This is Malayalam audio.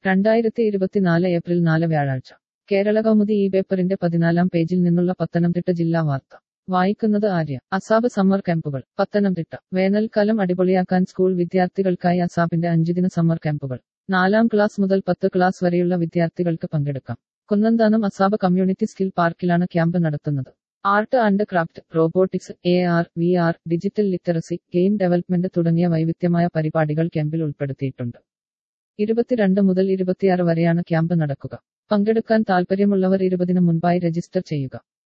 രണ്ടായിരത്തി ഇരുപത്തിനാല് ഏപ്രിൽ നാല് വ്യാഴാഴ്ച കേരള കൗമുദി ഈ പേപ്പറിന്റെ പതിനാലാം പേജിൽ നിന്നുള്ള പത്തനംതിട്ട ജില്ലാ വാർത്ത വായിക്കുന്നത് ആര്യ അസാബ് സമ്മർ ക്യാമ്പുകൾ പത്തനംതിട്ട വേനൽക്കാലം അടിപൊളിയാക്കാൻ സ്കൂൾ വിദ്യാർത്ഥികൾക്കായി അസാബിന്റെ അഞ്ചുദിന സമ്മർ ക്യാമ്പുകൾ നാലാം ക്ലാസ് മുതൽ പത്ത് ക്ലാസ് വരെയുള്ള വിദ്യാർത്ഥികൾക്ക് പങ്കെടുക്കാം കുന്നന്താനം അസാബ് കമ്മ്യൂണിറ്റി സ്കിൽ പാർക്കിലാണ് ക്യാമ്പ് നടത്തുന്നത് art and craft robotics A R V R digital literacy game development തുടങ്ങിയ വൈവിധ്യമായ പരിപാടികൾ ക്യാമ്പിൽ ഉൾപ്പെടുത്തിയിട്ടുണ്ട് ഇരുപത്തിരണ്ട് മുതൽ ഇരുപത്തിയാറ് വരെയാണ് ക്യാമ്പ് നടക്കുക പങ്കെടുക്കാൻ താൽപ്പര്യമുള്ളവർ ഇരുപതിന് മുൻപായി രജിസ്റ്റർ ചെയ്യുക